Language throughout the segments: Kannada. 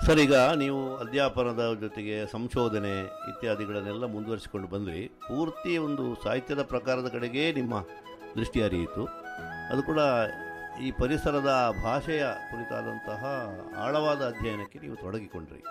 ಸರ್ ಈಗ ನೀವು ಅಧ್ಯಾಪನದ ಜೊತೆಗೆ ಸಂಶೋಧನೆ ಇತ್ಯಾದಿಗಳನ್ನೆಲ್ಲ ಮುಂದುವರಿಸಿಕೊಂಡು ಬಂದ್ರಿ ಪೂರ್ತಿ ಒಂದು ಸಾಹಿತ್ಯದ ಪ್ರಕಾರದ ಕಡೆಗೆ ನಿಮ್ಮ ದೃಷ್ಟಿ ಹರಿಯಿತು ಅದು ಕೂಡ ಈ ಪರಿಸರದ ಭಾಷೆಯ ಕುರಿತಾದಂತಹ ಆಳವಾದ ಅಧ್ಯಯನಕ್ಕೆ ನೀವು ತೊಡಗಿಕೊಂಡ್ರಿ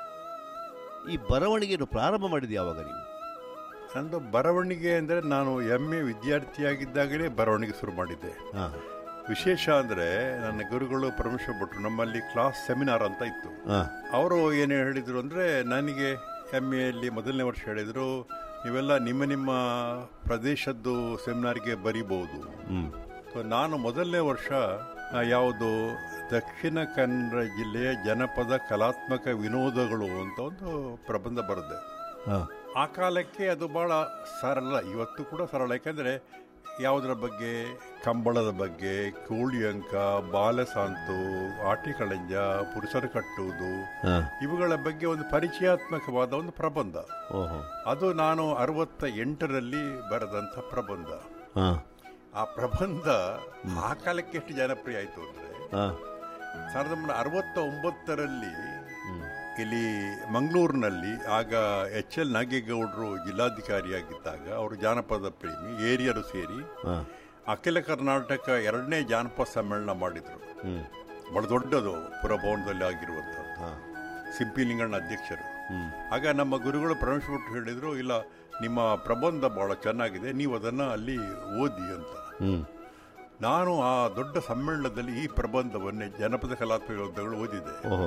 ಈ ಬರವಣಿಗೆಯನ್ನು ಪ್ರಾರಂಭ ಮಾಡಿದ ಯಾವಾಗ ನೀವು ನಂದು ಬರವಣಿಗೆ ಅಂದರೆ ನಾನು ಎಮ್ ಎ ವಿದ್ಯಾರ್ಥಿಯಾಗಿದ್ದಾಗಲೇ ಬರವಣಿಗೆ ಶುರು ಮಾಡಿದ್ದೆ ಹಾಂ ವಿಶೇಷ ಅಂದರೆ ನನ್ನ ಗುರುಗಳು ಪರಮೇಶ್ವರ ಭಟ್ರು ನಮ್ಮಲ್ಲಿ ಕ್ಲಾಸ್ ಸೆಮಿನಾರ್ ಅಂತ ಇತ್ತು ಹಾಂ ಅವರು ಏನು ಹೇಳಿದರು ಅಂದರೆ ನನಗೆ ಎಮ್ ಎಲ್ಲಿ ಮೊದಲನೇ ವರ್ಷ ಹೇಳಿದರು ನೀವೆಲ್ಲ ನಿಮ್ಮ ನಿಮ್ಮ ಪ್ರದೇಶದ್ದು ಸೆಮಿನಾರ್ಗೆ ಬರಿಬೋದು ಹ್ಞೂ ಸೊ ನಾನು ಮೊದಲನೇ ವರ್ಷ ಆ, ಯಾವುದು ದಕ್ಷಿಣ ಕನ್ನಡ ಜಿಲ್ಲೆಯ ಜನಪದ ಕಲಾತ್ಮಕ ವಿನೋದಗಳು ಅಂತ ಒಂದು ಪ್ರಬಂಧ ಬರೆದೆ ಹಾಂ ಆ ಕಾಲಕ್ಕೆ ಅದು ಬಹಳ ಸರಳ ಇವತ್ತು ಕೂಡ ಸರಳ ಯಾಕಂದರೆ ಯಾವುದರ ಬಗ್ಗೆ ಕಂಬಳದ ಬಗ್ಗೆ ಕೋಳಿ ಅಂಕ ಬಾಲಸಾಂತು ಆಟಿಕಳಂಜ ಪುರುಷರು ಕಟ್ಟುವುದು ಹಾಂ ಇವುಗಳ ಬಗ್ಗೆ ಒಂದು ಪರಿಚಯಾತ್ಮಕವಾದ ಒಂದು ಪ್ರಬಂಧ ಓಹೋ ಅದು ನಾನು ಅರವತ್ತ ಎಂಟರಲ್ಲಿ ಬರೆದಂಥ ಪ್ರಬಂಧ ಹಾಂ ಆ ಪ್ರಬಂಧ ಆ ಕಾಲಕ್ಕೆ ಎಷ್ಟು ಜನಪ್ರಿಯ ಆಯಿತು ಅಂದರೆ ಹಾಂ ಸಾವಿರದ ಒಂಬೈನೂರ ಅರವತ್ತ ಒಂಬತ್ತರಲ್ಲಿ ಹ್ಞೂ ಇಲ್ಲಿ ಮಂಗಳೂರಿನಲ್ಲಿ ಆಗ ಎಚ್ ಎಲ್ ನಾಗೇಗೌಡರು ಜಿಲ್ಲಾಧಿಕಾರಿಯಾಗಿದ್ದಾಗ ಅವರು ಜಾನಪದ ಪ್ರೇಮಿ ಏರಿಯರು ಸೇರಿ ಹಾಂ ಅಖಿಲ ಕರ್ನಾಟಕ ಎರಡನೇ ಜಾನಪದ ಸಮ್ಮೇಳನ ಮಾಡಿದರು ಹ್ಞೂ ಬಹಳ ದೊಡ್ಡದು ಪುರಭವನದಲ್ಲಿ ಆಗಿರುವಂಥದ್ದು ಹಾಂ ಸಿಂಪಿ ಲಿಂಗಣ್ಣ ಅಧ್ಯಕ್ಷರು ಹ್ಞೂ ಆಗ ನಮ್ಮ ಗುರುಗಳು ಪರಮೇಶ್ವರ ಭಟ್ರು ಹೇಳಿದರು ಇಲ್ಲ ನಿಮ್ಮ ಪ್ರಬಂಧ ಬಹಳ ಚೆನ್ನಾಗಿದೆ ನೀವು ಅದನ್ನು ಅಲ್ಲಿ ಓದಿ ಅಂತ ಹ್ಞೂ ನಾನು ಆ ದೊಡ್ಡ ಸಮ್ಮೇಳನದಲ್ಲಿ ಈ ಪ್ರಬಂಧವನ್ನೇ ಜನಪದ ಕಲಾತ್ಮಕ ವಿರೋಧಗಳು ಓದಿದೆ ಓಹೋ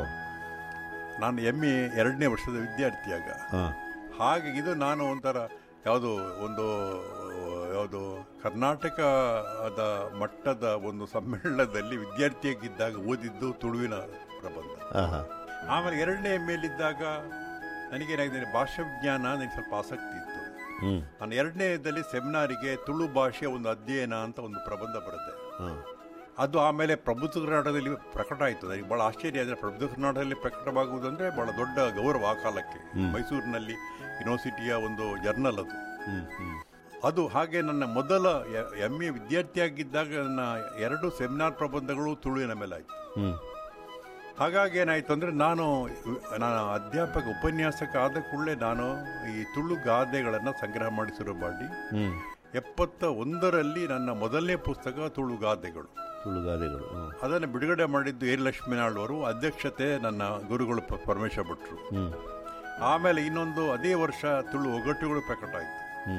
ನಾನು ಎಮ್ ಎ ಎರಡನೇ ವರ್ಷದ ವಿದ್ಯಾರ್ಥಿಯಾಗ ಹಾಂ ಹಾಗೆ ಇದು ನಾನು ಒಂಥರ ಯಾವುದು ಒಂದು ಯಾವುದು ಕರ್ನಾಟಕದ ಮಟ್ಟದ ಒಂದು ಸಮ್ಮೇಳನದಲ್ಲಿ ವಿದ್ಯಾರ್ಥಿಯಾಗಿದ್ದಾಗ ಓದಿದ್ದು ತುಳುವಿನ ಪ್ರಬಂಧ ಹಾಂ ಹಾಂ ಆಮೇಲೆ ಎರಡನೇ ಎಮ್ ಎಲ್ಲಿದ್ದಾಗ ನನಗೇನಾಗಿದೆ ಭಾಷಾ ವಿಜ್ಞಾನ ನನಗೆ ಸ್ವಲ್ಪ ಆಸಕ್ತಿ ಇತ್ತು ಹ್ಞೂ ನಾನು ಎರಡನೇದಲ್ಲಿ ಸೆಮಿನಾರಿಗೆ ತುಳು ಭಾಷೆಯ ಒಂದು ಅಧ್ಯಯನ ಅಂತ ಒಂದು ಪ್ರಬಂಧ ಬರುತ್ತೆ ಹಾಂ ಅದು ಆಮೇಲೆ ಪ್ರಬುದ್ಧ ಕರ್ನಾಟಕದಲ್ಲಿ ಪ್ರಕಟ ಆಯಿತು ನನಗೆ ಬಹಳ ಆಶ್ಚರ್ಯ ಅಂದರೆ ಪ್ರಬುದ್ಧ ಕರ್ನಾಟಕದಲ್ಲಿ ಪ್ರಕಟವಾಗುವುದಂದ್ರೆ ಬಹಳ ದೊಡ್ಡ ಗೌರವ ಆ ಕಾಲಕ್ಕೆ ಮೈಸೂರಿನಲ್ಲಿ ಯೂನಿವರ್ಸಿಟಿಯ ಒಂದು ಜರ್ನಲ್ ಅದು ಹ್ಞೂ ಹ್ಞೂ ಅದು ಹಾಗೆ ನನ್ನ ಮೊದಲ ಎಮ್ ಎ ವಿದ್ಯಾರ್ಥಿಯಾಗಿದ್ದಾಗ ನನ್ನ ಎರಡು ಸೆಮಿನಾರ್ ಪ್ರಬಂಧಗಳು ತುಳುವಿನ ಮೇಲೆ ಆಯಿತು ಹ್ಞೂ ಹಾಗಾಗಿ ಏನಾಯಿತು ಅಂದರೆ ನಾನು ನಾನು ಅಧ್ಯಾಪಕ ಉಪನ್ಯಾಸಕ ಆದ ಕೂಡಲೇ ನಾನು ಈ ತುಳು ಗಾದೆಗಳನ್ನು ಸಂಗ್ರಹ ಮಾಡಿ ಶುರು ಮಾಡಿ ಹ್ಞೂ ಎಪ್ಪತ್ತ ಒಂದರಲ್ಲಿ ನನ್ನ ಮೊದಲನೇ ಪುಸ್ತಕ ತುಳು ಗಾದೆಗಳು ತುಳುಗಾದೆಗಳು ಹ್ಞೂ ಅದನ್ನು ಬಿಡುಗಡೆ ಮಾಡಿದ್ದು ಏರ್ ಲಕ್ಷ್ಮೀನಾಳ್ ಅವರು ಅಧ್ಯಕ್ಷತೆ ನನ್ನ ಗುರುಗಳು ಪ- ಪರಮೇಶ್ವರ ಭಟ್ರು ಹ್ಞೂ ಆಮೇಲೆ ಇನ್ನೊಂದು ಅದೇ ವರ್ಷ ತುಳು ಒಗಟುಗಳು ಪ್ರಕಟ ಆಯಿತು ಹ್ಞೂ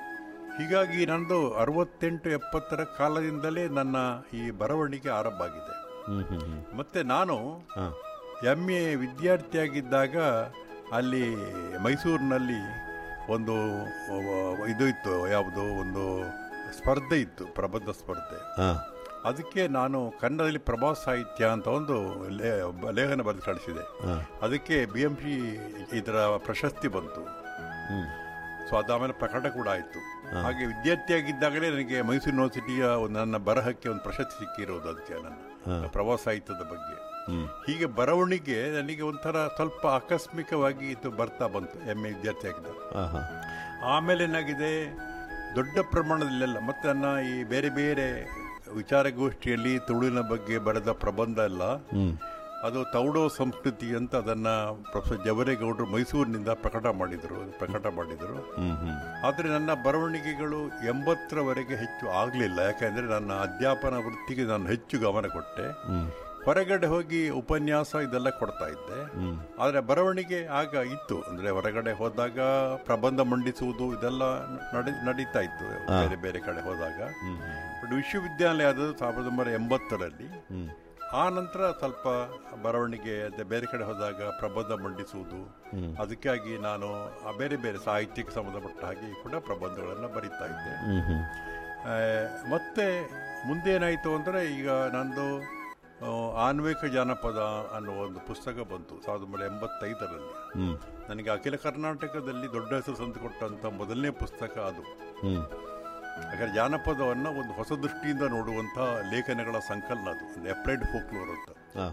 ಹೀಗಾಗಿ ನಂದು ಅರವತ್ತೆಂಟು ಎಪ್ಪತ್ತರ ಕಾಲದಿಂದಲೇ ನನ್ನ ಈ ಬರವಣಿಗೆ ಆರಂಭ ಆಗಿದೆ ಹ್ಞೂ ಹ್ಞೂ ಹ್ಞೂ ಮತ್ತೆ ನಾನು ಹಾಂ ಎಮ್ ಎ ವಿದ್ಯಾರ್ಥಿಯಾಗಿದ್ದಾಗ ಅಲ್ಲಿ ಮೈಸೂರಿನಲ್ಲಿ ಒಂದು ಅಹ್, ಇದು ಇತ್ತು ಯಾವುದು ಒಂದು ಸ್ಪರ್ಧೆ ಇತ್ತು ಪ್ರಬಂಧ ಸ್ಪರ್ಧೆ ಹಾಂ ಅದಕ್ಕೆ ನಾನು ಕನ್ನಡದಲ್ಲಿ ಪ್ರಭಾ ಸಾಹಿತ್ಯ ಅಂತ ಒಂದು ಲೇ ಲೇಖನ ಬರೆದು ಕಳಿಸಿದೆ ಹಾಂ ಅದಕ್ಕೆ ಬಿ ಎಂ ಪಿ ಇದರ ಪ್ರಶಸ್ತಿ ಬಂತು ಹ್ಞೂ ಸೊ ಅದಾಮೇಲೆ ಪ್ರಕಟ ಕೂಡ ಆಯಿತು ಹಾಗೆ ವಿದ್ಯಾರ್ಥಿಯಾಗಿದ್ದಾಗಲೇ ನನಗೆ ಮೈಸೂರು ಯೂನಿವರ್ಸಿಟಿಯ ಒಂದು ನನ್ನ ಬರಹಕ್ಕೆ ಒಂದು ಪ್ರಶಸ್ತಿ ಸಿಕ್ಕಿರೋದು ಅದಕ್ಕೆ ನನ್ನ ಪ್ರಭಾ ಸಾಹಿತ್ಯದ ಬಗ್ಗೆ ಹ್ಞೂ ಹೀಗೆ ಬರವಣಿಗೆ ನನಗೆ ಒಂಥರ ಸ್ವಲ್ಪ ಆಕಸ್ಮಿಕವಾಗಿ ಇದು ಬರ್ತಾ ಬಂತು ಎಮ್ ಎ ವಿದ್ಯಾರ್ಥಿಯಾಗಿದ್ದ ಹಾಂ ಹಾಂ ಆಮೇಲೆ ಏನಾಗಿದೆ ದೊಡ್ಡ ಪ್ರಮಾಣದಲ್ಲೆಲ್ಲ ಮತ್ತೆ ನನ್ನ ಈ ಬೇರೆ ಬೇರೆ ವಿಚಾರಗೋಷ್ಠಿಯಲ್ಲಿ ತುಳುವಿನ ಬಗ್ಗೆ ಬರೆದ ಪ್ರಬಂಧ ಎಲ್ಲ ಹ್ಞೂ ಅದು ತೌಡೋ ಸಂಸ್ಕೃತಿ ಅಂತ ಅದನ್ನ ಪ್ರೊಫೆಸರ್ ಜವರೇಗೌಡರು ಮೈಸೂರಿನಿಂದ ಪ್ರಕಟ ಮಾಡಿದರು ಪ್ರಕಟ ಮಾಡಿದರು ಹ್ಞೂ ಹ್ಞೂ ಆದರೆ ನನ್ನ ಬರವಣಿಗೆಗಳು ಎಂಬತ್ತರವರೆಗೆ ಹೆಚ್ಚು ಆಗಲಿಲ್ಲ ಯಾಕೆಂದರೆ ನನ್ನ ಅಧ್ಯಾಪನ ವೃತ್ತಿಗೆ ನಾನು ಹೆಚ್ಚು ಗಮನ ಕೊಟ್ಟೆ ಹ್ಞೂ ಹೊರಗಡೆ ಹೋಗಿ ಉಪನ್ಯಾಸ ಇದೆಲ್ಲ ಕೊಡ್ತಾ ಇದ್ದೆ ಹ್ಞೂ ಆದರೆ ಬರವಣಿಗೆ ಆಗ ಇತ್ತು ಅಂದರೆ ಹೊರಗಡೆ ಹೋದಾಗ ಪ್ರಬಂಧ ಮಂಡಿಸುವುದು ಇದೆಲ್ಲ ನಡಿ ನಡೀತಾ ಇತ್ತು ಬೇರೆ ಬೇರೆ ಕಡೆ ಹೋದಾಗ ಹ್ಞೂ ಬಟ್ ವಿಶ್ವವಿದ್ಯಾಲಯ ಆದದ್ದು ಸಾವಿರದ ಒಂಬೈನೂರ ಎಂಬತ್ತರಲ್ಲಿ ಹ್ಞೂ ಆ ನಂತರ ಸ್ವಲ್ಪ ಬರವಣಿಗೆ ಅದೇ ಬೇರೆ ಕಡೆ ಹೋದಾಗ ಪ್ರಬಂಧ ಮಂಡಿಸುವುದು ಅದಕ್ಕಾಗಿ ನಾನು ಆ ಬೇರೆ ಬೇರೆ ಸಾಹಿತ್ಯಕ್ಕೆ ಸಂಬಂಧಪಟ್ಟ ಹಾಗೆ ಕೂಡ ಪ್ರಬಂಧಗಳನ್ನು ಬರೀತಾ ಇದ್ದೆ ಹ್ಞೂ ಹ್ಞೂ ಆ, ಮತ್ತೆ ಮುಂದೇನಾಯಿತು ಅಂದರೆ ಈಗ ನಂದು ಆ, ಆನ್ವೇಕ ಜಾನಪದ ಅನ್ನೋ ಒಂದು ಪುಸ್ತಕ ಬಂತು ಸಾವಿರದ ಒಂಬೈನೂರ ಎಂಬತ್ತೈದರಲ್ಲಿ ಹ್ಞೂ ನನಗೆ ಅಖಿಲ ಕರ್ನಾಟಕದಲ್ಲಿ ದೊಡ್ಡ ಹೆಸರು ತಂದುಕೊಟ್ಟಂಥ ಮೊದಲನೇ ಪುಸ್ತಕ ಅದು ಹ್ಞೂ ಯಾಕಂದರೆ ಜಾನಪದವನ್ನು ಒಂದು ಹೊಸ ದೃಷ್ಟಿಯಿಂದ ನೋಡುವಂಥ ಲೇಖನಗಳ ಸಂಕಲನ ಅದು ಒಂದು ಅಪ್ಲೈಡ್ ಫೋಕ್ಲೋರ್ ಅಂತ ಹಾಂ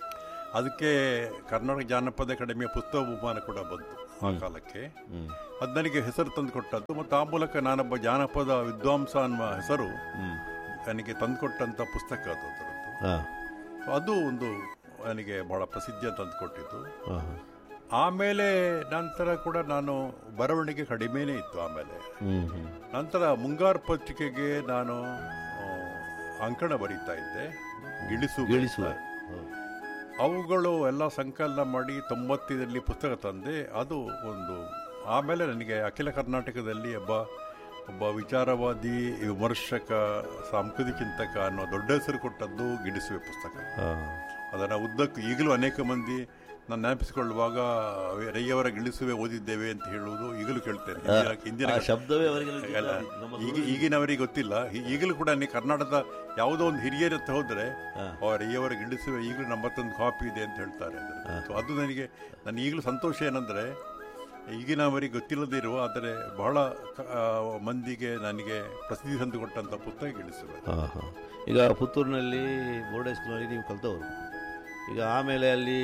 ಅದಕ್ಕೆ ಕರ್ನಾಟಕ ಜಾನಪದ ಅಕಾಡೆಮಿಯ ಪುಸ್ತಕ ಬಹುಮಾನ ಕೂಡ ಬಂತು ಆ ಕಾಲಕ್ಕೆ ಹ್ಞೂ ಅದು ನನಗೆ ಹೆಸರು ತಂದುಕೊಟ್ಟದ್ದು ಮತ್ತು ಆ ಮೂಲಕ ನಾನೊಬ್ಬ ಜಾನಪದ ವಿದ್ವಾಂಸ ಅನ್ನುವ ಹೆಸರು ಹ್ಞೂ ನನಗೆ ತಂದುಕೊಟ್ಟಂಥ ಪುಸ್ತಕ ಅದು ಅದರದ್ದು ಹಾಂ ಸೊ ಅದು ಒಂದು ನನಗೆ ಬಹಳ ಪ್ರಸಿದ್ಧಿ ತಂದುಕೊಟ್ಟಿದ್ದು ಹಾಂ ಹಾಂ ಆಮೇಲೆ ನಂತರ ಕೂಡ ನಾನು ಬರವಣಿಗೆ ಕಡಿಮೆನೇ ಇತ್ತು ಆಮೇಲೆ ಹ್ಞೂ ಹ್ಞೂ ನಂತರ ಮುಂಗಾರು ಪತ್ರಿಕೆಗೆ ನಾನು ಆ, ಅಂಕಣ ಬರೀತಾ ಇದ್ದೆ ಗಿಳಿಸು ಗಿಳಿಸುವ ಹೌದು. ಅವುಗಳು ಎಲ್ಲ ಸಂಕಲನ ಮಾಡಿ ತೊಂಬತ್ತೈದರಲ್ಲಿ ಪುಸ್ತಕ ತಂದೆ ಅದು ಒಂದು ಆಮೇಲೆ ನನಗೆ ಅಖಿಲ ಕರ್ನಾಟಕದಲ್ಲಿ ಒಬ್ಬ ಒಬ್ಬ ವಿಚಾರವಾದಿ ವಿಮರ್ಶಕ ಸಾಂಸ್ಕೃತಿಕ ಚಿಂತಕ ಅನ್ನೋ ದೊಡ್ಡ ಹೆಸರು ಕೊಟ್ಟದ್ದು ಗಿಡಿಸುವೆ ಪುಸ್ತಕ ಹಾಂ ಅದನ್ನು ಉದ್ದಕ್ಕೂ ಈಗಲೂ ಅನೇಕ ಮಂದಿ ನಾನು ನೆನಪಿಸಿಕೊಳ್ಳುವಾಗ ರೈಯವರ ಗಿಳಿಸುವೆ ಓದಿದ್ದೇವೆ ಅಂತ ಹೇಳುವುದು ಈಗಲೂ ಕೇಳ್ತೇನೆ ಹಿಂದಿನ- ಹಿಂದಿನ ಆ ಶಬ್ದವೇ ಅವರಿಗೆ ಅಲ್ಲ, ನಮ್ಮ ಈಗ ಈಗಿನವರಿಗೆ ಗೊತ್ತಿಲ್ಲ ಈ- ಈಗಲೂ ಕೂಡ ನೀವು ಕರ್ನಾಟಕದ ಯಾವುದೋ ಒಂದು ಹಿರಿಯರ ಹತ್ರ ಹೋದ್ರೆ ಹಾ. ಅವರ ಈಯವರ ಗಿಳಿಸುವೆ ಈಗಲೂ ನಮ್ಮತ್ತೊಂದು ಕಾಪಿ ಇದೆ ಅಂತ ಹೇಳ್ತಾರೆ ಅದರಲ್ಲಿ. ಸೊ ಅದು ನನಗೆ ನನಗೆ ಈಗಲೂ ಸಂತೋಷ ಏನಂದ್ರೆ ಈಗಿನವರಿಗೆ ಗೊತ್ತಿಲ್ಲದೇ ಇರುವ ಆದರೆ ಬಹಳ ಕ- ಆ, ಮಂದಿಗೆ ನನಗೆ ಪ್ರಸಿದ್ಧಿ ತಂದುಕೊಟ್ಟಂತ ಪುಸ್ತಕ ಗಿಳಿಸುವೆ ಹಾಂ ಹಾಂ ಈಗ ಪುತ್ತೂರಿನಲ್ಲಿ ಬೋರ್ಡ್ ಹೈಸ್ಕೂಲಲ್ಲಿ ನೀವು ಕಲ್ತವರು ಈಗ ಆಮೇಲೆ ಅಲ್ಲಿ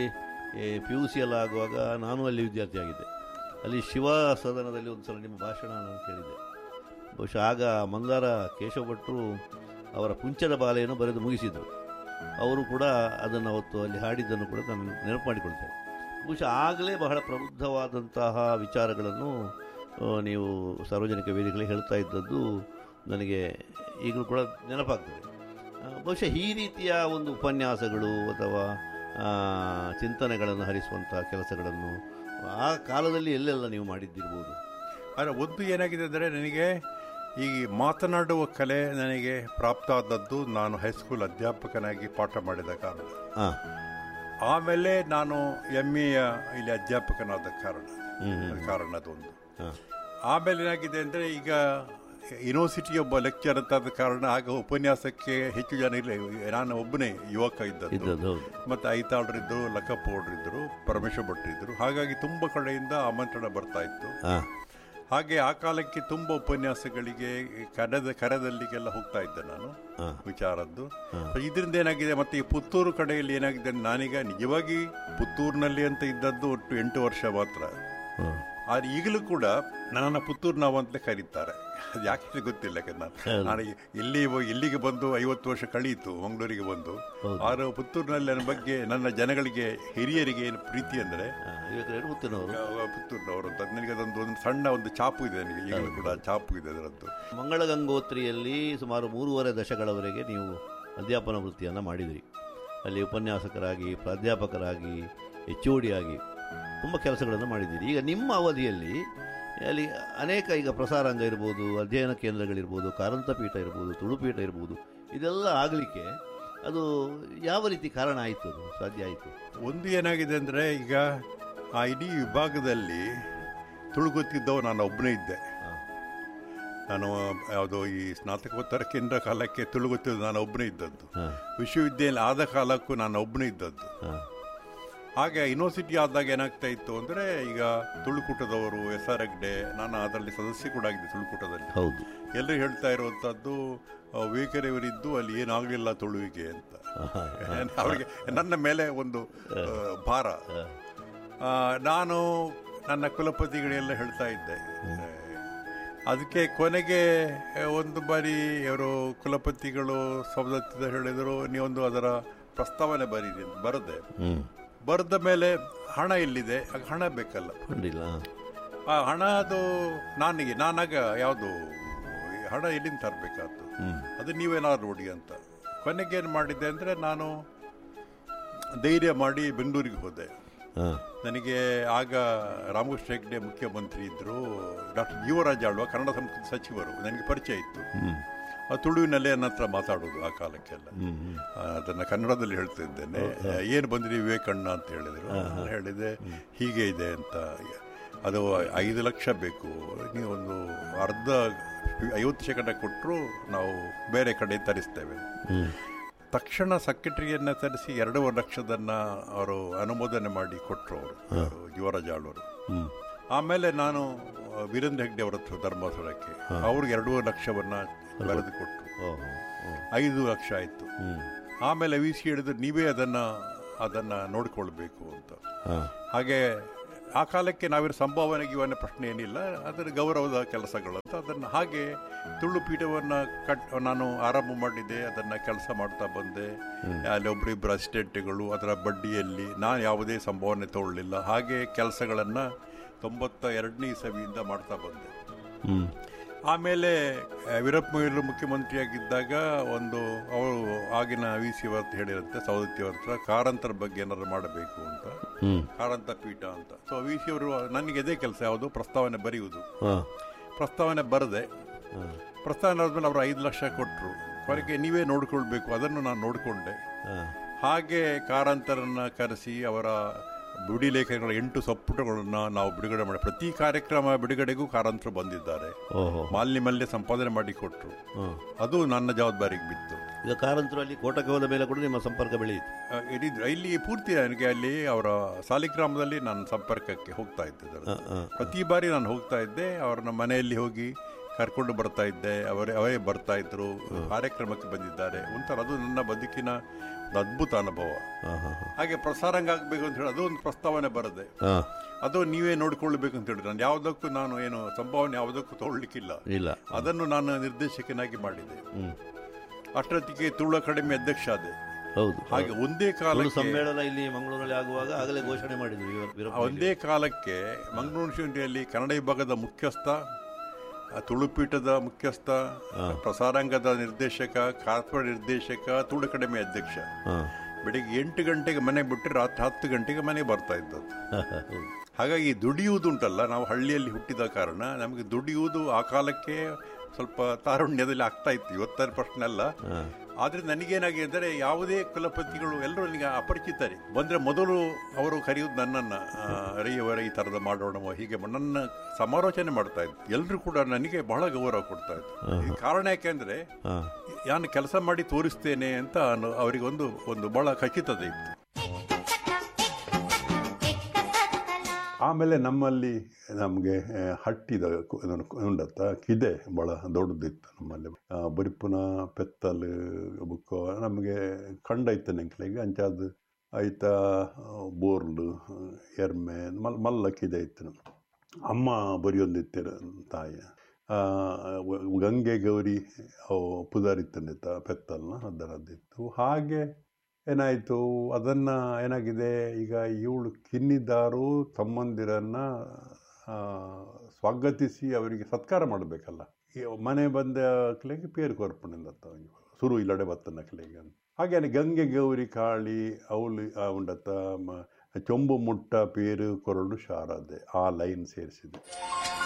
ಪಿ ಯು ಸಿ ಎಲ್ಲ ಆಗುವಾಗ ನಾನು ಅಲ್ಲಿ ವಿದ್ಯಾರ್ಥಿಯಾಗಿದ್ದೆ ಅಲ್ಲಿ ಶಿವ ಸದನದಲ್ಲಿ ಒಂದು ಸಲ ನಿಮ್ಮ ಭಾಷಣ ನಾನು ಕೇಳಿದ್ದೆ ಬಹುಶಃ ಆಗ ಮಂದಾರ ಕೇಶವ ಭಟ್ರು ಅವರ ಪುಂಚದ ಬಾಲೆಯನ್ನು ಬರೆದು ಮುಗಿಸಿದರು ಅವರು ಕೂಡ ಅದನ್ನು ಅವತ್ತು ಅಲ್ಲಿ ಹಾಡಿದ್ದನ್ನು ಕೂಡ ನಾನು ನೆನಪು ಮಾಡಿಕೊಳ್ತೇನೆ ಬಹುಶಃ ಆಗಲೇ ಬಹಳ ಪ್ರಬುದ್ಧವಾದಂತಹ ವಿಚಾರಗಳನ್ನು ಆ, ನೀವು ಸಾರ್ವಜನಿಕ ವೇದಿಕೆಗಳಿಗೆ ಹೇಳ್ತಾ ಇದ್ದದ್ದು ನನಗೆ ಈಗಲೂ ಕೂಡ ನೆನಪಾಗ್ತದೆ ಆ, ಬಹುಶಃ ಈ ರೀತಿಯ ಒಂದು ಉಪನ್ಯಾಸಗಳು ಅಥವಾ ಆ, ಚಿಂತನೆಗಳನ್ನು ಹರಿಸುವಂಥ ಕೆಲಸಗಳನ್ನು ಆ ಕಾಲದಲ್ಲಿ ಎಲ್ಲೆಲ್ಲ ನೀವು ಮಾಡಿದ್ದಿರ್ಬೋದು ಆದರೆ ಒಂದು ಏನಾಗಿದೆ ಅಂದರೆ ನನಗೆ ಈ ಮಾತನಾಡುವ ಕಲೆ ನನಗೆ ಪ್ರಾಪ್ತ ಆದದ್ದು ನಾನು ಹೈಸ್ಕೂಲ್ ಅಧ್ಯಾಪಕನಾಗಿ ಪಾಠ ಮಾಡಿದ ಕಾರಣ ಹಾಂ ಆಮೇಲೆ ನಾನು ಎಮ್ ಎಯ ಇಲ್ಲಿ ಅಧ್ಯಾಪಕನಾದ ಕಾರಣ ಹ್ಮ್, ಹ್ಮ್. ಅದು ಕಾರಣ ಅದೊಂದು ಹಾಂ ಆಮೇಲೆ ಏನಾಗಿದೆ ಅಂದರೆ ಈಗ ಯೂನಿವರ್ಸಿಟಿ ಒಬ್ಬ ಲೆಕ್ಚರ್ ಅಂತ ಆದ ಕಾರಣ ಆಗ ಉಪನ್ಯಾಸಕ್ಕೆ ಹೆಚ್ಚು ಜನ ಇಲ್ಲ ನಾನು ಒಬ್ಬನೇ ಯುವಕ ಇದ್ದದ್ದು ಇದ್ದದ್ದು ಹೌದು ಮತ್ತೆ ಐತಾಳ್ರಿದ್ರು ಲಕ್ಕಪ್ಪವ್ರಿದ್ರು ಪರಮೇಶ್ವರ ಭಟ್ರಿದ್ರು ಹಾಗಾಗಿ ತುಂಬ ಕಡೆಯಿಂದ ಆಮಂತ್ರಣ ಬರ್ತಾ ಇತ್ತು ಹಾಂ ಹಾಗೆ ಆ ಕಾಲಕ್ಕೆ ತುಂಬ ಉಪನ್ಯಾಸಗಳಿಗೆ ಕರೆದ ಕರೆದಲ್ಲಿಗೆಲ್ಲ ಹೋಗ್ತಾ ಇದ್ದೆ ನಾನು ಹಾಂ ವಿಚಾರದ್ದು ಇದರಿಂದ ಏನಾಗಿದೆ ಮತ್ತೆ ಈ ಪುತ್ತೂರು ಕಡೆಯಲ್ಲಿ ಏನಾಗಿದೆ ಅಂದ್ರೆ ನಾನೀಗ ನಿಜವಾಗಿ ಪುತ್ತೂರಿನಲ್ಲಿ ಅಂತ ಇದ್ದದ್ದು ಒಟ್ಟು ಎಂಟು ವರ್ಷ ಮಾತ್ರ ಹಾಂ ಆದ್ರೆ ಈಗಲೂ ಕೂಡ ನನ್ನನ್ನು ಪುತ್ತೂರು ನಾವು ಅಂತಲೇ ಕರೀತಾರೆ ಅದು ಯಾಕೆ ಅಂತ ಗೊತ್ತಿಲ್ಲ ಯಾಕಂದ್ರೆ ನಾನು ಹೌದು. ನಾನು ಇಲ್ಲಿ ಇಲ್ಲಿಗೆ ಬಂದು ಐವತ್ತು ವರ್ಷ ಕಳೆಯಿತು ಮಂಗಳೂರಿಗೆ ಬಂದು ಹೌದು. ಆದ್ರೆ ಪುತ್ತೂರಿನಲ್ಲಿ ನನ್ನ ಬಗ್ಗೆ ನನ್ನ ಜನಗಳಿಗೆ ಹಿರಿಯರಿಗೆ ಏನು ಪ್ರೀತಿ ಅಂದರೆ ಇವತ್ತು ಹುತ್ತಿನವರು ಪುತ್ತೂರಿನವರು ಅಂತ ನನಗೆ ಅದೊಂದು ಒಂದು ಸಣ್ಣ ಒಂದು ಚಾಪು ಇದೆ ನನಗೆ ಈಗಲೂ ಕೂಡ ಚಾಪು ಇದೆ ಅದರದ್ದು ಮಂಗಳ ಗಂಗೋತ್ರಿಯಲ್ಲಿ ಸುಮಾರು ಮೂರುವರೆ ದಶಕಗಳವರೆಗೆ ನೀವು ಅಧ್ಯಾಪನ ವೃತ್ತಿಯನ್ನು ಮಾಡಿದಿರಿ ಅಲ್ಲಿ ಉಪನ್ಯಾಸಕರಾಗಿ ಪ್ರಾಧ್ಯಾಪಕರಾಗಿ ಎಚ್ ಒ ಆಗಿ ತುಂಬ ಕೆಲಸಗಳನ್ನು ಮಾಡಿದ್ದೀರಿ ಈಗ ನಿಮ್ಮ ಅವಧಿಯಲ್ಲಿ ಅಲ್ಲಿ ಅನೇಕ ಈಗ ಪ್ರಸಾರಾಂಗ ಇರ್ಬೋದು ಅಧ್ಯಯನ ಕೇಂದ್ರಗಳಿರ್ಬೋದು ಕಾರಂತ ಪೀಠ ಇರ್ಬೋದು ತುಳುಪೀಠ ಇರ್ಬೋದು ಇದೆಲ್ಲ ಆಗಲಿಕ್ಕೆ ಅದು ಯಾವ ರೀತಿ ಕಾರಣ ಆಯಿತು ಅದು ಸಾಧ್ಯ ಆಯಿತು ಒಂದು ಏನಾಗಿದೆ ಅಂದರೆ ಈಗ ಆ ಇಡೀ ವಿಭಾಗದಲ್ಲಿ ತುಳುಗುತ್ತಿದ್ದವ ನಾನು ಒಬ್ಬನೇ ಇದ್ದೆ ನಾನು ಯಾವುದೋ ಈ ಸ್ನಾತಕೋತ್ತರ ಕೇಂದ್ರ ಕಾಲಕ್ಕೆ ತುಳುಗುತ್ತಿದ್ದು ನಾನು ಒಬ್ಬನೇ ಇದ್ದದ್ದು ಹಾಂ ವಿಶ್ವವಿದ್ಯಾಲಯ ಆದ ಕಾಲಕ್ಕೂ ನಾನು ಒಬ್ಬನೇ ಇದ್ದದ್ದು ಹಾಂ ಹಾಗೆ ಯೂನಿವರ್ಸಿಟಿ ಆದಾಗ ಏನಾಗ್ತಾ ಇತ್ತು ಅಂದರೆ ಈಗ ತುಳುಕೂಟದವರು ಎಸ್ ಆರ್ ಹೆಗ್ಡೆ ನಾನು ಅದರಲ್ಲಿ ಸದಸ್ಯ ಕೂಡ ಆಗಿದ್ದೆ ತುಳುಕೂಟದಲ್ಲಿ ಹೌದು ಎಲ್ಲರೂ ಹೇಳ್ತಾ ಇರುವಂಥದ್ದು ವೇಕರೆಯವರಿದ್ದು ಅಲ್ಲಿ ಏನಾಗಲಿಲ್ಲ ತುಳುವಿಗೆ ಅಂತ ಹಾಂ ಅವರಿಗೆ ನನ್ನ ಮೇಲೆ ಒಂದು ಆ, ಭಾರ ಆ, ನಾನು ನನ್ನ ಕುಲಪತಿಗಳೆಲ್ಲ ಹೇಳ್ತಾ ಇದ್ದೆ ಅದಕ್ಕೆ ಕೊನೆಗೆ ಒಂದು ಬಾರಿ ಅವರು ಕುಲಪತಿಗಳು ಸವದತ್ತಿದ ಹೇಳಿದರು ನೀವೊಂದು ಅದರ ಪ್ರಸ್ತಾವನೆ ಬರೀರಿ ಅಂತ ಬರದೆ ಹ್ಞೂ ಬರೆದ ಮೇಲೆ ಹಣ ಎಲ್ಲಿದೆ ಆಗ ಹಣ ಬೇಕಲ್ಲ ಕಂಡಿಲ್ಲ ಆ ಹಣ ಅದು ನಾನಿಗೆ ನಾನಾಗ ಯಾವುದು ಹಣ ಎಲ್ಲಿಂದ ತರಬೇಕಾದ್ದು ಹ್ಞೂ ಅದು ನೀವೇನಾದ್ರು ನೋಡಿ ಅಂತ ಕೊನೆಗೆ ಏನು ಮಾಡಿದ್ದೆ ಅಂದರೆ ನಾನು ಧೈರ್ಯ ಮಾಡಿ ಬೆಂಗಳೂರಿಗೆ ಹೋದೆ ಹಾಂ ನನಗೆ ಆಗ ರಾಮಕೃಷ್ಣ ಹೆಗ್ಡೆ ಮುಖ್ಯಮಂತ್ರಿ ಇದ್ದರು ಡಾಕ್ಟರ್ ಜೀವರಾಜ ಆಳ್ವ ಕನ್ನಡ ಸಂಸ್ಕೃತಿ ಸಚಿವರು ನನಗೆ ಪರಿಚಯ ಇತ್ತು ಹ್ಞೂ ಆ ತುಳುವಿನಲ್ಲೇ ನನ್ನ ಹತ್ರ ಮಾತಾಡೋದು ಆ ಕಾಲಕ್ಕೆಲ್ಲ ಹ್ಞೂ ಹ್ಞೂ ಆ, ಅದನ್ನ ಕನ್ನಡದಲ್ಲಿ ಹೇಳ್ತಿದ್ದೇನೆ ಏನು ಬಂದ್ರಿ ವಿವೇಕಣ್ಣ ಅಂತ ಹೇಳಿದರು ನಾನು ಹೇಳಿದೆ ಹೀಗೆ ಇದೆ ಅಂತ ಅದು ಐದು ಲಕ್ಷ ಬೇಕು ನೀವೊಂದು ಅರ್ಧ ಐವತ್ತು ಶೇಕಡ ಕೊಟ್ಟರು ನಾವು ಬೇರೆ ಕಡೆ ತರಿಸ್ತೇವೆ ಹ್ಞೂ ತಕ್ಷಣ ಸೆಕ್ರೆಟರಿಯನ್ನ ತರಿಸಿ ಎರಡೂವರೆ ಲಕ್ಷದನ್ನ ಅವರು ಅನುಮೋದನೆ ಮಾಡಿ ಕೊಟ್ಟರು ಅವರು ಯುವರಾಜ ಆಳ್ವರು ಹ್ಞೂ ಆಮೇಲೆ ನಾನು ಆ, ವೀರೇಂದ್ರ ಹೆಗ್ಡೆ ಅವರ ಹತ್ರ ಧರ್ಮಸ್ಥಳಕ್ಕೆ ಅವ್ರಿಗೆ ಎರಡೂವರೆ ಲಕ್ಷವನ್ನ ಬರೆದು ಕೊಟ್ಟರು ಓಹೋ ಓ ಐದು ಲಕ್ಷ ಆಯಿತು ಹ್ಞೂ ಆಮೇಲೆ ವಿ ಸಿ ಹಿಡಿದು ನೀವೇ ಅದನ್ನ ಅದನ್ನ ನೋಡ್ಕೊಳ್ಬೇಕು ಅಂತ ಹಾಂ ಹಾಗೆ ಆ ಕಾಲಕ್ಕೆ ನಾವೇನು ಸಂಭಾವನೆ ಗಿವನೆ ಪ್ರಶ್ನೆ ಏನಿಲ್ಲ ಅದರ ಗೌರವದ ಕೆಲಸಗಳು ಅಂತ ಅದನ್ನು ಹಾಗೆ ತುಳು ಪೀಠವನ್ನು ಕಟ್ ನಾನು ಆರಂಭ ಮಾಡಿದ್ದೆ ಅದನ್ನು ಕೆಲಸ ಮಾಡ್ತಾ ಬಂದೆ ಅಲ್ಲಿ ಒಬ್ಬರಿಬ್ಬರು ಅಸಿಸ್ಟೆಂಟ್ಗಳು ಅದರ ಬಡ್ಡಿಯಲ್ಲಿ ನಾನು ಯಾವುದೇ ಸಂಭಾವನೆ ತಗೊಳ್ಳಿಲ್ಲ ಹಾಗೆ ಕೆಲಸಗಳನ್ನು ತೊಂಬತ್ತ ಎರಡನೇ ಇಸವಿಯಿಂದ ಮಾಡ್ತಾ ಬಂದೆ ಹ್ಮ್ ಆಮೇಲೆ ಆ, ವೀರಪ್ಪ ಮೊಯ್ಲು ಮುಖ್ಯಮಂತ್ರಿಯಾಗಿದ್ದಾಗ ಒಂದು ಅವರು ಆಗಿನ ವಿ ಸಿ ವರ್ತ ಹೇಳಿರಂತೆ ಸವದತ್ತಿ ವರ್ತ ಕಾರಂತರ ಬಗ್ಗೆ ಏನಾದ್ರು ಮಾಡಬೇಕು ಅಂತ ಹ್ಮ್ ಕಾರಂತ ಪೀಠ ಅಂತ ಸೊ ವಿ ಸಿ ಅವರು ನನಗೆ ಅದೇ ಕೆಲಸ ಯಾವುದು ಪ್ರಸ್ತಾವನೆ ಬರೆಯುವುದು ಹಾ ಪ್ರಸ್ತಾವನೆ ಬರದೆ ಹಾ ಪ್ರಸ್ತಾವನೆ ಆದ್ಮೇಲೆ ಅವರು ಐದು ಲಕ್ಷ ಕೊಟ್ಟರು ಕೊನೆಗೆ ನೀವೇ ನೋಡ್ಕೊಳ್ಬೇಕು ಅದನ್ನು ನಾನು ನೋಡಿಕೊಂಡೆ ಹಾ ಹಾಗೆ ಕಾರಂತರನ್ನ ಕರೆಸಿ ಅವರ ಬಿಡಿ ಲೇಖನಗಳ ಎಂಟು ಸಂಪುಟಗಳನ್ನು ನಾವು ಬಿಡುಗಡೆ ಮಾಡಿ ಪ್ರತಿ ಕಾರ್ಯಕ್ರಮ ಬಿಡುಗಡೆಗೂ ಕಾರಂತರು ಬಂದಿದ್ದಾರೆ ಓಹೋ ಮಾಲಿನ್ಯ ಮಲ್ಯ ಸಂಪಾದನೆ ಮಾಡಿ ಕೊಟ್ಟರು ಹಾ ಅದು ನನ್ನ ಜವಾಬ್ದಾರಿಗೆ ಬಿತ್ತು ಈಗ ಕಾರಂತರು ಅಲ್ಲಿ ಕೋಟಕ್ಕೆ ಹೋದ ಮೇಲೆ ಕೂಡ ನಿಮ್ಮ ಸಂಪರ್ಕ ಬೆಳೆಯಿತು ಆ, ಇಡೀ ಇಲ್ಲಿ ಪೂರ್ತಿ ನನಗೆ ಅಲ್ಲಿ ಅವರ ಸಾಲಿಗ್ರಾಮದಲ್ಲಿ ನಾನು ಸಂಪರ್ಕಕ್ಕೆ ಹೋಗ್ತಾ ಇದ್ದೆ ಅದರ. ಹಾ ಹಾ ಪ್ರತಿ ಬಾರಿ ನಾನು ಹೋಗ್ತಾ ಇದ್ದೆ ಅವ್ರನ್ನ ಮನೆಯಲ್ಲಿ ಹೋಗಿ ಕರ್ಕೊಂಡು ಬರ್ತಾ ಇದ್ದೆ ಅವರೇ ಅವರೇ ಬರ್ತಾ ಇದ್ರು ಕಾರ್ಯಕ್ರಮಕ್ಕೆ ಬಂದಿದ್ದಾರೆ ಒಂಥರ ಅದು ನನ್ನ ಬದುಕಿನ ಒಂದು ಅದ್ಭುತ ಅನುಭವ ಹಾ ಹಾ ಹಾ ಹಾಗೆ ಪ್ರಸಾರಂಗ ಆಗಬೇಕು ಅಂತ ಹೇಳಿ ಅದು ಒಂದು ಪ್ರಸ್ತಾವನೆ ಬರದೆ ಹಾ ಅದು ನೀವೇ ನೋಡಿಕೊಳ್ಬೇಕು ಅಂತ ಹೇಳಿ ನಾನು ಯಾವುದಕ್ಕೂ ನಾನು ಏನು ಸಂಭಾವನೆ ಯಾವುದಕ್ಕೂ ತಗೊಳ್ಲಿಕ್ಕಿಲ್ಲ ಇಲ್ಲ ಅದನ್ನು ನಾನು ನಿರ್ದೇಶಕನಾಗಿ ಮಾಡಿದೆ ಹ್ಮ್ ಅಷ್ಟೊತ್ತಿಗೆ ತುಳು ಅಕಾಡೆಮಿ ಅಧ್ಯಕ್ಷ ಆದೆ ಹೌದು ಹಾಗೆ ಒಂದೇ ತುಳು ಕಾಲಕ್ಕೆ ಸಮ್ಮೇಳನ ಇಲ್ಲಿ ಮಂಗಳೂರಲ್ಲಿ ಆಗುವಾಗ ಆಗಲೇ ಘೋಷಣೆ ಮಾಡಿದ್ರು ವೀರ- ವೀರಪ್ಪ ಮೊಯ್ಲಿ. ಒಂದೇ ಕಾಲಕ್ಕೆ ಮಂಗಳೂರು ಯೂನಿವರ್ಸಿಟಿಯಲ್ಲಿ ಕನ್ನಡ ವಿಭಾಗದ ಮುಖ್ಯಸ್ಥ ಆ, ತುಳುಪೀಠದ ಮುಖ್ಯಸ್ಥ ಪ್ರಸಾರಾಂಗದ ನಿರ್ದೇಶಕ ಕಾರ್ಪೊರೇಟ್ ನಿರ್ದೇಶಕ ತುಳು ಅಕಾಡೆಮಿ ಅಧ್ಯಕ್ಷ ಹಾ ಬೆಳಿಗ್ಗೆ ಎಂಟು ಗಂಟೆಗೆ ಮನೆ ಬಿಟ್ಟು ರಾತ್ರಿ ಹತ್ತು ಗಂಟೆಗೆ ಮನೆ ಬರ್ತಾ ಇದ್ದದ್ದು ಹಾ, ಹಾ, ಹೌದು. ಹಾಗಾಗಿ ದುಡಿಯುವುದುಂಟಲ್ಲ ನಾವು ಹಳ್ಳಿಯಲ್ಲಿ ಹುಟ್ಟಿದ ಕಾರಣ ನಮಗೆ ದುಡಿಯುವುದು ಆ ಕಾಲಕ್ಕೆ ಸ್ವಲ್ಪ ತಾರುಣ್ಯದಲ್ಲಿ ಆಗ್ತಾ ಇತ್ತು ಇವತ್ತರ ಪ್ರಶ್ನೆ ಅಲ್ಲ ಹಾ. ಆದ್ರೆ ನನಗೇನಾಗಿದೆ ಅಂದರೆ ಯಾವುದೇ ಕುಲಪತಿಗಳು ಎಲ್ಲರೂ ನನಗೆ ಅಪರಿಚಿತರೇ ಬಂದ್ರೆ ಮೊದಲು ಅವರು ಕರೆಯುವುದು ನನ್ನನ್ನ ಆ, ರೈಯವರ ಈ ತರದ ಮಾಡೋಣ ಹೀಗೆ ಮಾ- ನನ್ನ ಸಮಾಲೋಚನೆ ಮಾಡ್ತಾ ಇದ್ರು ಎಲ್ಲರೂ ಕೂಡ ನನಗೆ ಬಹಳ ಗೌರವ ಕೊಡ್ತಾ ಇದ್ರು ಈ ಕಾರಣ ಯಾಕೆಂದ್ರೆ ಹಾ. ನಾನು ಕೆಲಸ ಮಾಡಿ ತೋರಿಸ್ತೇನೆ ಅಂತ ಅನ್ನು- ಅವರಿಗೆ ಒಂದು ಒಂದು ಬಹಳ ಖಚಿತತೆ ಇತ್ತು ಆಮೇಲೆ ನಮ್ಮಲ್ಲಿ ನಮಗೆ ಹಟ್ಟಿದ ಕು- ಇದನ್ನು ಕು- ಉಂಡತ್ತ ಕಿದೆ ಭಾಳ ದೊಡ್ಡದಿತ್ತು ನಮ್ಮಲ್ಲಿ ಆ, ಬರಿಪುನ ಪೆತ್ತಲ್ ಬುಕ್ಕ ನಮಗೆ ಕಂಡೈತೆ ನೆಂಕ್ಲೆಗೆ ಅಂಚಾದ ಐತ ಬೋರ್ಲು ಎರ್ಮೆ ಮಲ್ ಮಲ್ಲ ಕಿದೆ ಇತ್ತು ಅಮ್ಮ ಬರಿಯೊಂದಿತ್ತು ತಾಯಿ ಆ, ವ- ಗಂಗೆ ಗೌರಿ ಅವು ಪುದಾರಿತ್ತಂದಿತ್ತ ಪೆತ್ತಲ್ನ ಅದರದ್ದಿತ್ತು ಹಾಗೆ ಏನಾಯಿತು ಅದನ್ನು ಏನಾಗಿದೆ ಈಗ ಇವಳು ಕಿನ್ನಿದಾರು ತಮ್ಮಂದಿರನ್ನ ಆ, ಸ್ವಾಗತಿಸಿ ಅವರಿಗೆ ಸತ್ಕಾರ ಮಾಡಬೇಕಲ್ಲ ಈ ಮನೆ ಬಂದ ಕ್ಲೆಗೆ ಪೇರು ಕೊರ್ಪಣಿಂದ ಸುರು ಇಲ್ಲಡೆ ಬತ್ತನ ಕ್ಲೆಗೆ ಅಂತ ಹಾಗೇನೆ ಗಂಗೆ ಗೌರಿ ಕಾಳಿ ಅವಳು ಉಂಡತ್ತ ಮ- ಚೊಂಬು ಮುಟ್ಟ ಪೇರು ಕೊರಡು ಶಾರದೆ ಆ ಲೈನ್ ಸೇರಿಸಿದೆ